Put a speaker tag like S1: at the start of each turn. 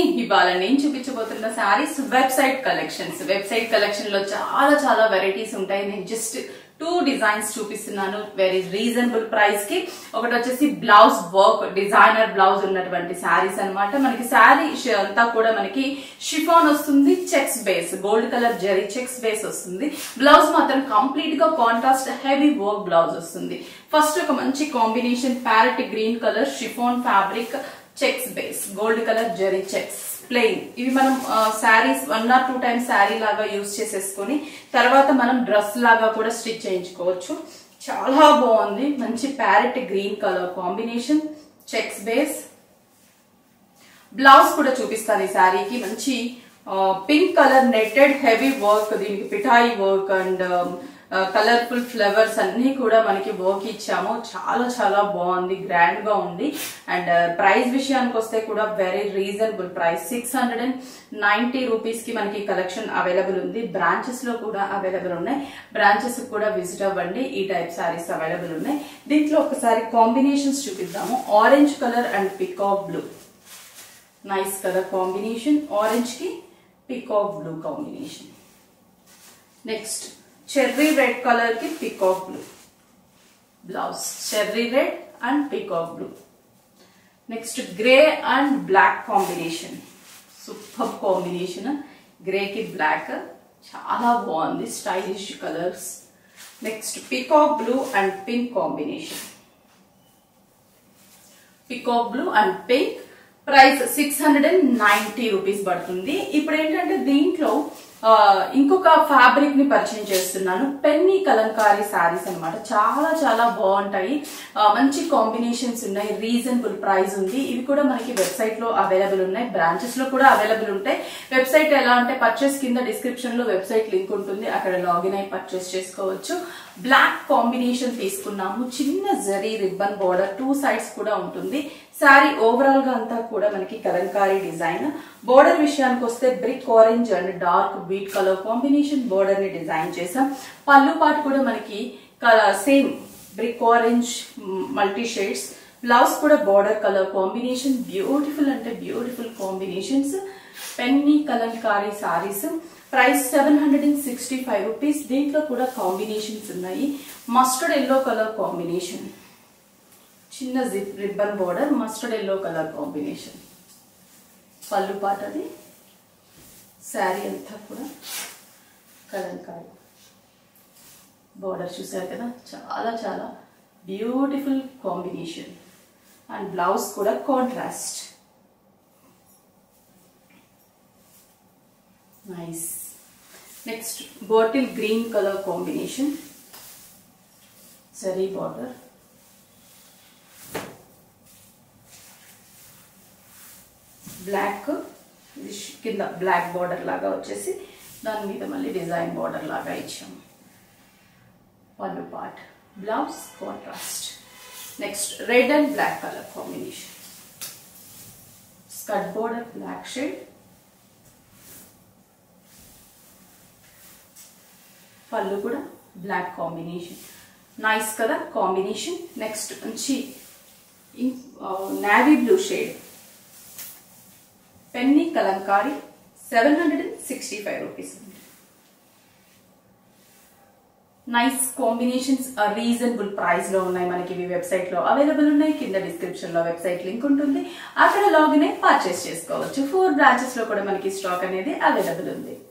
S1: ఇవాళ నేను చూపించబోతున్న saris website collections website collection లో చాలా చాలా వెరైటీస్ ఉంటాయి నేను జస్ట్ టూ డిజైన్స్ చూపిస్తున్నాను వెరీ రీజనబుల్ ప్రైస్ కి ఒకటి వచ్చేసి బ్లౌజ్ వర్క్ డిజైనర్ బ్లౌజ్ ఉన్నటువంటి శారీస్ అన్నమాట మనకి శారీ అంతా కూడా మనకి షిఫాన్ వస్తుంది checks base gold colour zari checks base వస్తుంది బ్లౌజ్ మాత్రం కంప్లీట్ గా కాంట్రాస్ట్ హెవీ వర్క్ బ్లౌజ్ వస్తుంది ఫస్ట్ ఒక మంచి combination parrot green colour chiffon fabric checks base gold colour zari checks plain ఇవి మనం saris one or two times sari లాగా యూజ్ చేసేసుకొని తర్వాత మనం డ్రెస్ లాగా కూడా స్టిచ్ చేయించుకోవచ్చు చాలా బాగుంది మంచి parrot green colour combination checks base blouse కూడా చూపిస్తాను ఈ శారీకి మంచి pink colour netted heavy work దీనికి పిఠాయి వర్క్ అండ్ కలర్ఫుల్ ఫ్లవర్స్ అన్ని కూడా మనకి వర్క్ ఇచ్చాము చాలా చాలా బాగుంది గ్రాండ్ గా ఉంది అండ్ ప్రైస్ విషయానికి వస్తే కూడా very reasonable price six hundred and ninety rupees కి మనకి కలెక్షన్ అవైలబుల్ ఉంది బ్రాంచెస్ లో కూడా అవైలబుల్ ఉన్నాయి బ్రాంచెస్ కూడా విజిట్ అవ్వండి ఈ టైప్ సారీస్ అవైలబుల్ ఉన్నాయి దీంట్లో ఒకసారి కాంబినేషన్స్ చూపిద్దాము orange colour and peacock blue nice colour combination orange కి peacock blue combination next cherry red colour కి peacock blue blouse cherry red and peacock blue next grey and black combination super combination grey కి black చాలా బాగుంది stylish colours next peacock blue and pink combination peacock blue and pink price six hundred and ninety rupees పడుతుంది ఇప్పుడు ఏంటంటే దీంట్లో ఇంకొక fabric ని పరిచయం చేస్తున్నాను పెన్ని కలంకారీ శారీస్ అనమాట చాలా చాలా బాగుంటాయి మంచి కాంబినేషన్స్ ఉన్నాయి రీజనబుల్ ప్రైస్ ఉంది ఇవి కూడా మనకి వెబ్సైట్ లో అవైలబుల్ ఉన్నాయి బ్రాంచెస్ లో కూడా అవైలబుల్ ఉంటాయి వెబ్సైట్ ఎలా అంటే పర్చేస్ కింద డిస్క్రిప్షన్ లో వెబ్సైట్ లింక్ ఉంటుంది అక్కడ లాగిన్ అయి పర్చేస్ చేసుకోవచ్చు బ్లాక్ కాంబినేషన్ తీసుకున్నాము చిన్న zari ribbon border two sides కూడా ఉంటుంది శారీ ఓవరాల్ గా అంతా కూడా మనకి కలంకారీ డిజైన్ బోర్డర్ విషయానికి వస్తే brick orange and dark beet colour combination border ని డిజైన్ చేసాం పళ్ళు పాటు కూడా మనకి same brick orange multi shades blouse కూడా బోర్డర్ కలర్ కాంబినేషన్ బ్యూటిఫుల్ అంటే beautiful combinations pen Kalamkari saris price seven hundred and sixty five rupees దీంట్లో కూడా కాంబినేషన్స్ ఉన్నాయి మస్టర్డ్ ఎల్లో కలర్ కాంబినేషన్ చిన్న zip ribbon border mustard yellow colour combination పళ్ళు పాటది శారీ అంతా కూడా కలంకారీ బోర్డర్ చూసారు కదా చాలా చాలా బ్యూటిఫుల్ కాంబినేషన్ అండ్ బ్లౌజ్ కూడా contrast nice next bottle green colour combination sari border black కింద బ్లాక్ బార్డర్ లాగా వచ్చేసి దాని మీద మళ్ళీ డిజైన్ బార్డర్ లాగా ఇచ్చాము పళ్ళు part blouse contrast next red and black colour combination స్కట్ బార్డర్ బ్లాక్ షేడ్ పళ్ళు కూడా బ్లాక్ కాంబినేషన్ నైస్ కదా కాంబినేషన్ నెక్స్ట్ మంచి navy blue shade pen Kalamkari seven hundred and sixty five rupees nice combinations reasonable price లో ఉన్నాయి మనకి ఇవి website లో అవైలబుల్ ఉన్నాయి కింద డిస్క్రిప్షన్ లో వెబ్సైట్ లింక్ ఉంటుంది అక్కడ లాగిన్ అయి పర్చేస్ చేసుకోవచ్చు ఫోర్ బ్రాంచెస్ లో కూడా మనకి స్టాక్ అనేది అవైలబుల్ ఉంది